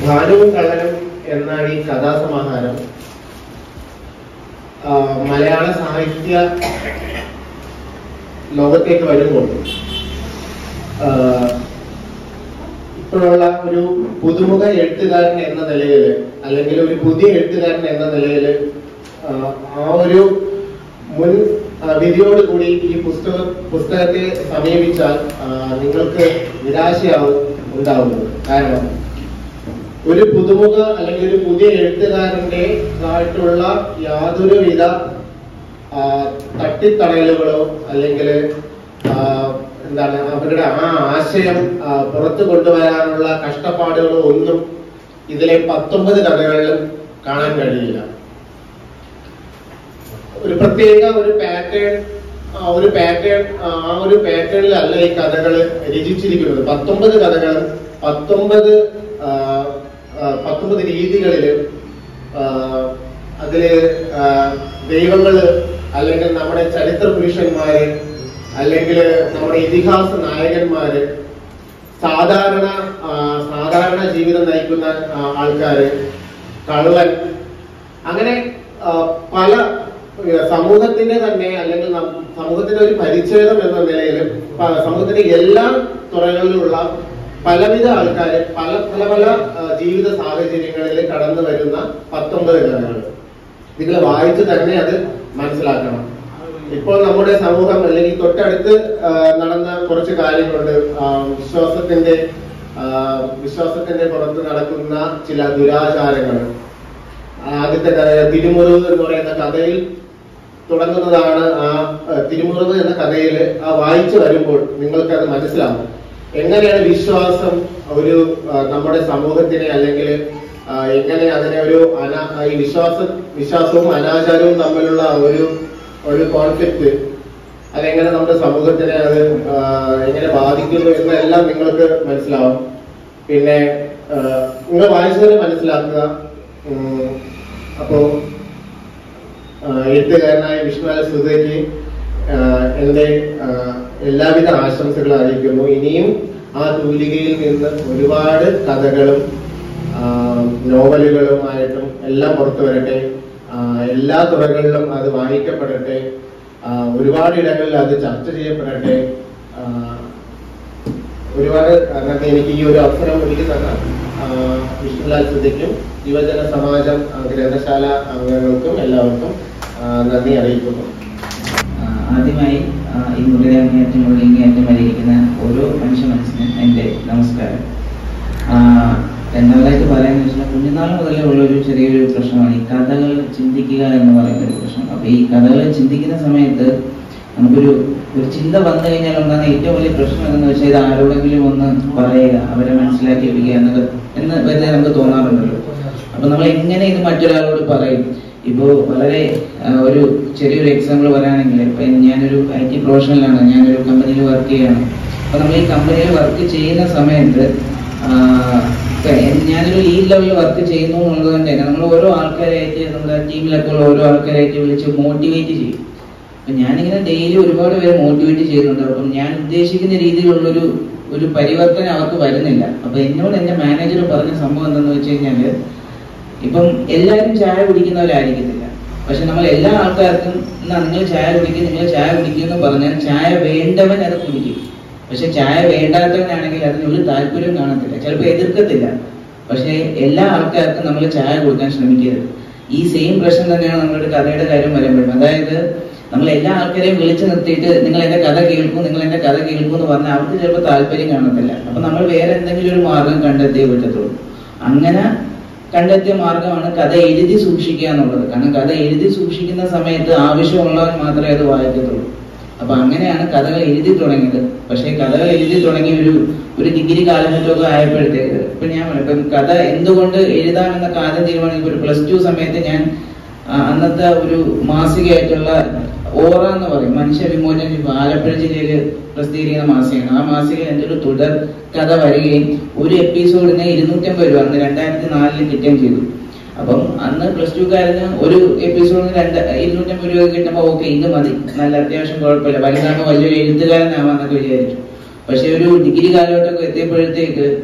ഭാനുവും കള്ളനും എന്ന ഈ കഥാസമാഹാരം ആ, മലയാള സാഹിത്യ ലോകത്തേക്ക് വരുമ്പോൾ ആ, ഇപ്പോഴുള്ള ഒരു പുതുമുഖ എഴുത്തുകാരൻ എന്ന നിലയിൽ അല്ലെങ്കിൽ ഒരു പുതിയ എഴുത്തുകാരൻ എന്ന നിലയിൽ ആ ഒരു മുൻ ആ, വിധിയോടുകൂടി ഈ പുസ്തക പുസ്തകത്തെ സമീപിച്ചാൽ ആ, നിങ്ങൾക്ക് നിരാശയാവും ഉണ്ടാവുന്നത് കാരണം ഒരു പുതുമുഖ അല്ലെങ്കിൽ ഒരു പുതിയ എഴുത്തുകാരന്റെ ആയിട്ടുള്ള യാതൊരുവിധ ആ, തട്ടിത്തടയലുകളോ അല്ലെങ്കിൽ എന്താണ് അവരുടെ ആ ആശയം ആ, പുറത്തു കൊണ്ടുവരാനുള്ള കഷ്ടപ്പാടുകളോ ഒന്നും ഇതിലെ പത്തൊമ്പത് കഥകളിലും കാണാൻ കഴിയില്ല ഒരു പ്രത്യേക ഒരു പാറ്റേൺ ഒരു പാറ്റേൺ ആ ഒരു പാറ്റേണിലല്ല ഈ കഥകൾ രചിച്ചിരിക്കുന്നത് പത്തൊമ്പത് കഥകളും പത്തൊമ്പത് ആ, ആ, പത്തൊമ്പത് രീതികളില് ആ, അതില് ആ, ദൈവങ്ങള് അല്ലെങ്കിൽ നമ്മുടെ ചരിത്ര പുരുഷന്മാര് അല്ലെങ്കിൽ നമ്മുടെ ഇതിഹാസ നായകന്മാര് സാധാരണ ആ, സാധാരണ ജീവിതം നയിക്കുന്ന ആ, ആൾക്കാര് കള്ളൻ അങ്ങനെ ആ, പല ഏ, സമൂഹത്തിന്റെ തന്നെ അല്ലെങ്കിൽ നം- സമൂഹത്തിന്റെ ഒരു പരിച്ഛേദം എന്ന നിലയിൽ പ- സമൂഹത്തിന്റെ എല്ലാ തുറകളിലുള്ള പലവിധ ആൾക്കാര് പല പല പല ആ, ജീവിത സാഹചര്യങ്ങളിൽ കടന്നു വരുന്ന പത്തൊമ്പത് കഥകൾ നിങ്ങൾ വായിച്ച് തന്നെ അത് മനസ്സിലാക്കണം ഇപ്പോൾ നമ്മുടെ സമൂഹം അല്ലെങ്കിൽ തൊട്ടടുത്ത് ആ, നടന്ന കുറച്ച് കാര്യങ്ങളുണ്ട് ആ, വിശ്വാസത്തിന്റെ ആ, വിശ്വാസത്തിന്റെ പുറത്ത് നടക്കുന്ന ചില ദുരാചാരങ്ങൾ ആദ്യത്തെ കഥ തിരുമുറിവ് എന്ന് പറയുന്ന കഥയിൽ തുടങ്ങുന്നതാണ് ആ ആ, തിരുമുറിവ് എന്ന കഥയിൽ ആ വായിച്ചു വരുമ്പോൾ നിങ്ങൾക്ക് അത് മനസ്സിലാവും എങ്ങനെയാണ് വിശ്വാസം ഒരു ആ, നമ്മുടെ സമൂഹത്തിനെ അല്ലെങ്കിൽ ആ, എങ്ങനെ അതിനെ ഒരു അനാ ഈ വിശ്വാസ വിശ്വാസവും അനാചാരവും തമ്മിലുള്ള ഒരു ഒരു കോൺഫ്ലിക്റ്റ് അതെങ്ങനെ നമ്മുടെ സമൂഹത്തിനെ അത് ആ, എങ്ങനെ ബാധിക്കുന്നു എന്നെല്ലാം നിങ്ങൾക്ക് മനസ്സിലാവും പിന്നെ ആ, നിങ്ങൾ വായിച്ചതിനെ മനസ്സിലാക്കുക ഉം, അപ്പോ ആ, എഴുത്തുകാരനായ വിഷ്ണുവാല സുധയ്ക്ക് എന്റെ ആ, എല്ലാവിധ ആശംസകളും അറിയിക്കുന്നു ഇനിയും ആ തൂലികയിൽ നിന്ന് ഒരുപാട് കഥകളും ആ, നോവലുകളുമായിട്ടും എല്ലാം പുറത്തു വരട്ടെ ആ, എല്ലാ തുറകളിലും അത് വായിക്കപ്പെടട്ടെ ആ, ഒരുപാട് ഇടങ്ങളിൽ അത് ചർച്ച ചെയ്യപ്പെടട്ടെ ആ, ഒരുപാട് നന്ദി എനിക്ക് ഈ ഒരു അവസരം ഒരുക്കി തന്ന ആ, വിഷ്ണുലാൽ സിദ്ദിഖും യുവജന സമാജം ആ, ഗ്രന്ഥശാല അംഗങ്ങൾക്കും എല്ലാവർക്കും ആ, നന്ദി അറിയിക്കുന്നു ആഹ് ആദ്യമായി ആഹ് ഈ മുറിയുടെ അങ്ങേയറ്റം മുതൽ ഇങ്ങേയറ്റം വരെ ഇരിക്കുന്ന ഓരോ മനുഷ്യ മനസ്സിനും എൻ്റെ നമസ്കാരം ആഹ് രണ്ടാമതായിട്ട് പറയാന്ന് വെച്ചാൽ കുഞ്ഞുനാൾ മുതലേ ഉള്ള ഒരു ചെറിയൊരു പ്രശ്നമാണ് ഈ കഥകൾ ചിന്തിക്കുക എന്ന് പറയുന്ന ഒരു പ്രശ്നം അപ്പൊ ഈ കഥകൾ ചിന്തിക്കുന്ന സമയത്ത് നമുക്കൊരു ഒരു ചിന്ത വന്നു കഴിഞ്ഞാൽ ഉണ്ടാകുന്ന ഏറ്റവും വലിയ പ്രശ്നം എന്ന് വെച്ചാൽ ഇത് ആരോടെങ്കിലും ഒന്ന് പറയുക അവരെ മനസ്സിലാക്കിപ്പിക്കുക എന്നൊക്കെ എന്ന് വെറുതെ നമുക്ക് തോന്നാറുണ്ടല്ലോ അപ്പൊ നമ്മൾ എങ്ങനെ ഇത് മറ്റൊരാളോട് പറയും ഇപ്പോ വളരെ ആ, ഒരു ചെറിയൊരു എക്സാമ്പിൾ പറയുകയാണെങ്കിൽ ഇപ്പൊ ഞാനൊരു ഐ ടി പ്രൊഫഷണലാണ് ഞാനൊരു കമ്പനിയിൽ വർക്ക് ചെയ്യാണ് അപ്പൊ നമ്മൾ ഈ കമ്പനിയിൽ വർക്ക് ചെയ്യുന്ന സമയത്ത് ആ, ഇപ്പൊ എൻ- ഞാനൊരു ലീഡ് ലെവലിൽ വർക്ക് ചെയ്യുന്നു എന്നുള്ളത് കൊണ്ട് തന്നെ നമ്മൾ ഓരോ ആൾക്കാരായിട്ട് നമ്മുടെ ടീമിലൊക്കെ ഉള്ള ഓരോ ആൾക്കാരായിട്ട് വിളിച്ച് മോട്ടിവേറ്റ് ചെയ്യും അപ്പൊ ഞാനിങ്ങനെ ഡെയിലി ഒരുപാട് പേരെ മോട്ടിവേറ്റ് ചെയ്യുന്നുണ്ട് അപ്പം ഞാൻ ഉദ്ദേശിക്കുന്ന രീതിയിലുള്ളൊരു ഒരു പരിവർത്തനം അവർക്ക് വരുന്നില്ല അപ്പൊ എന്നോട് എന്റെ മാനേജർ പറഞ്ഞ സംഭവം എന്താണെന്ന് വെച്ച് കഴിഞ്ഞാല് ഇപ്പം എല്ലാവരും ചായ കുടിക്കുന്നവരായിരിക്കത്തില്ല പക്ഷെ നമ്മൾ എല്ലാ ആൾക്കാർക്കും എന്നാ നിങ്ങൾ ചായ കുടിക്കും നിങ്ങൾ ചായ കുടിക്കും എന്ന് പറഞ്ഞാൽ ചായ വേണ്ടവൻ അത് കുടിക്കും പക്ഷെ ചായ വേണ്ടാത്തവനാണെങ്കിൽ അതിന് ഒരു താല്പര്യം കാണത്തില്ല ചിലപ്പോൾ എതിർക്കത്തില്ല പക്ഷെ എല്ലാ ആൾക്കാർക്കും നമ്മൾ ചായ കൊടുക്കാൻ ശ്രമിക്കരുത് ഈ സെയിം പ്രശ്നം തന്നെയാണ് നമ്മുടെ കഥയുടെ കാര്യം വരുമ്പോഴും അതായത് നമ്മൾ എല്ലാ ആൾക്കാരെയും വിളിച്ചു നിർത്തിയിട്ട് നിങ്ങൾ എന്റെ കഥ കേൾക്കൂ നിങ്ങൾ എന്റെ കഥ കേൾക്കൂ എന്ന് പറഞ്ഞാൽ അവർക്ക് ചിലപ്പോൾ താല്പര്യം കാണത്തില്ല അപ്പൊ നമ്മൾ വേറെ എന്തെങ്കിലും ഒരു മാർഗം കണ്ടെത്തിയേ പറ്റത്തുള്ളൂ അങ്ങനെ കണ്ടെത്തിയ മാർഗമാണ് കഥ എഴുതി സൂക്ഷിക്കുക എന്നുള്ളത് കാരണം കഥ എഴുതി സൂക്ഷിക്കുന്ന സമയത്ത് ആവശ്യമുള്ളവൻ മാത്രമേ അത് വായിക്കത്തുള്ളൂ അപ്പൊ അങ്ങനെയാണ് കഥകൾ എഴുതി തുടങ്ങിയത് പക്ഷേ കഥകൾ എഴുതി തുടങ്ങി ഒരു ഒരു ഡിഗ്രി കാലഘട്ടമൊക്കെ ആയപ്പോഴത്തേക്ക് ഇപ്പൊ ഞാൻ പറയാം, ഇപ്പം കഥ എന്തുകൊണ്ട് എഴുതാമെന്നൊക്കെ ആദ്യം തീരുമാനിക്കും ഒരു പ്ലസ് ടു സമയത്ത് ഞാൻ ആ, അന്നത്തെ ഒരു മാസികയായിട്ടുള്ള ഓറ എന്ന് പറയും മനുഷ്യ വിമോചന ശില്പം ആലപ്പുഴ ജില്ലയിൽ പ്രസിദ്ധീകരിക്കുന്ന മാസികയാണ് ആ മാസികയിൽ എൻ്റെ ഒരു തുടർ കഥ വരികയും ഒരു എപ്പിസോഡിന് ഇരുന്നൂറ്റമ്പത് രൂപ അന്ന് രണ്ടായിരത്തി നാലിൽ കിട്ടുകയും ചെയ്തു അപ്പം അന്ന് പ്ലസ് ടുക്കാരന് ഒരു എപ്പിസോഡിന് രണ്ട് ഇരുന്നൂറ്റമ്പത് രൂപ കിട്ടുമ്പോൾ ഓക്കെ ഇത് മതി നല്ല അത്യാവശ്യം കുഴപ്പമില്ല വലുതാകുമ്പോൾ വലിയൊരു എഴുത്തുകാരനാവാന്നൊക്കെ വിചാരിച്ചു പക്ഷെ ഒരു ഡിഗ്രി കാലഘട്ടമൊക്കെ എത്തിയപ്പോഴത്തേക്ക്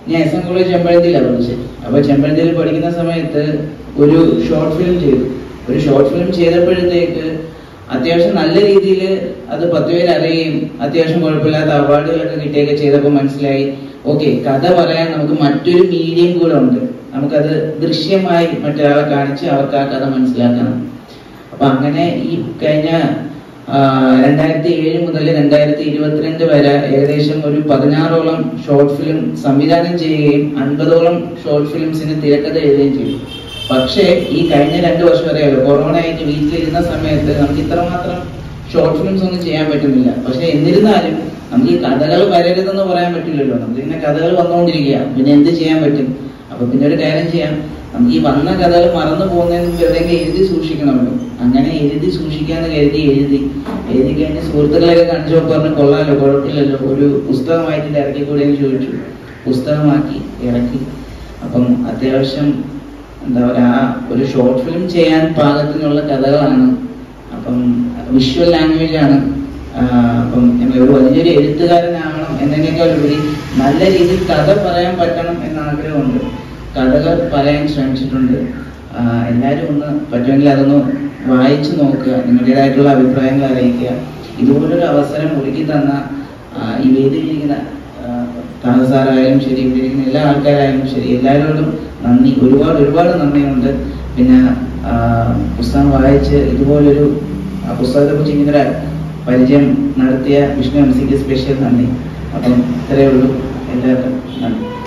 ഞാൻ എസ് എൻ കോളേജ് ചെമ്പഴന്തിയിലാണ് പഠിച്ചത് അപ്പൊ ചെമ്പഴന്തിയിൽ പഠിക്കുന്ന സമയത്ത് ഒരു ഷോർട്ട് ഫിലിം ചെയ്തു ഒരു ഷോർട്ട് ഫിലിം ചെയ്തപ്പോഴത്തേക്ക് അത്യാവശ്യം നല്ല രീതിയിൽ അത് പത്ത് പേര് അറിയുകയും അത്യാവശ്യം കുഴപ്പമില്ലാത്ത അവാർഡുകളൊക്കെ കിട്ടുകയൊക്കെ ചെയ്തപ്പോൾ മനസ്സിലായി ഓക്കെ കഥ പറയാൻ നമുക്ക് മറ്റൊരു മീഡിയം കൂടെ ഉണ്ട് നമുക്കത് ദൃശ്യമായി മറ്റൊരാളെ കാണിച്ച് അവർക്ക് ആ കഥ മനസ്സിലാക്കണം അപ്പൊ അങ്ങനെ ഈ കഴിഞ്ഞ രണ്ടായിരത്തി ഏഴ് മുതൽ രണ്ടായിരത്തി ഇരുപത്തിരണ്ട് വരെ ഏകദേശം ഒരു പതിനാറോളം ഷോർട്ട് ഫിലിം സംവിധാനം ചെയ്യുകയും അൻപതോളം ഷോർട്ട് ഫിലിംസിന് തിരക്കഥ എഴുതുകയും ചെയ്തു പക്ഷേ ഈ കഴിഞ്ഞ രണ്ട് വർഷം അറിയാലോ കൊറോണ ആയിട്ട് വീട്ടിലിരുന്ന സമയത്ത് നമുക്ക് ഇത്രമാത്രം ഷോർട്ട് ഫിലിംസ് ഒന്നും ചെയ്യാൻ പറ്റുന്നില്ല പക്ഷെ എന്നിരുന്നാലും നമുക്ക് ഈ കഥകൾ വരരുതെന്ന് പറയാൻ പറ്റില്ലല്ലോ നമുക്ക് ഇങ്ങനെ കഥകൾ വന്നുകൊണ്ടിരിക്കുക പിന്നെ എന്ത് ചെയ്യാൻ പറ്റും അപ്പൊ പിന്നെ ഒരു കാര്യം ചെയ്യാം നമുക്ക് ഈ വന്ന കഥകൾ മറന്നു പോകുന്നതിന് വെറുതെ എഴുതി സൂക്ഷിക്കണമല്ലോ അങ്ങനെ എഴുതി സൂക്ഷിക്കാന്ന് കരുതി എഴുതി എഴുതി കഴിഞ്ഞ് സുഹൃത്തുക്കളെയൊക്കെ കാണിച്ചു പറഞ്ഞു കൊള്ളാലോ കുഴപ്പമില്ലല്ലോ ഒരു പുസ്തകമായിട്ട് ഇത് ഇറക്കിക്കൂടെ എന്ന് ചോദിച്ചു പുസ്തകമാക്കി ഇറക്കി അപ്പം അത്യാവശ്യം എന്താ പറയാ ഒരു ഷോർട്ട് ഫിലിം ചെയ്യാൻ പാകത്തിനുള്ള കഥകളാണ് അപ്പം വിഷ്വൽ ലാംഗ്വേജ് ആണ് ആഹ് അപ്പം എന്താ ഒരു വലിയൊരു എഴുത്തുകാരനാവണം എന്നതിനേക്കാൾ ഉപരി നല്ല രീതിയിൽ കഥ പറയാൻ പറ്റണം എന്ന ആഗ്രഹമുണ്ട് കഥകൾ പറയാൻ ശ്രമിച്ചിട്ടുണ്ട് ആഹ് എല്ലാവരും ഒന്ന് പറ്റുമെങ്കിൽ അതൊന്ന് വായിച്ചു നോക്കുക നിങ്ങളുടേതായിട്ടുള്ള അഭിപ്രായങ്ങൾ അറിയിക്കുക ഇതുപോലൊരു അവസരം ഒരുക്കി തന്ന ആഹ് ഈ വേദിയിലിരിക്കുന്ന താഹ സാറായാലും ശരി ഇവിടെ ഇരിക്കുന്ന എല്ലാ ആൾക്കാരായാലും ശരി എല്ലാവരോടും നന്ദി ഒരുപാട് ഒരുപാട് നന്ദിയുണ്ട് പിന്നെ ആഹ് പുസ്തകം വായിച്ച് ഇതുപോലൊരു ആ പുസ്തകത്തെ കുറിച്ച് ഇങ്ങനെ പരിചയം നടത്തിയ വിഷ്ണു എം സിക്ക് സ്പെഷ്യൽ നന്ദി അപ്പം ഇത്രയേ ഉള്ളൂ എല്ലാവർക്കും നന്ദി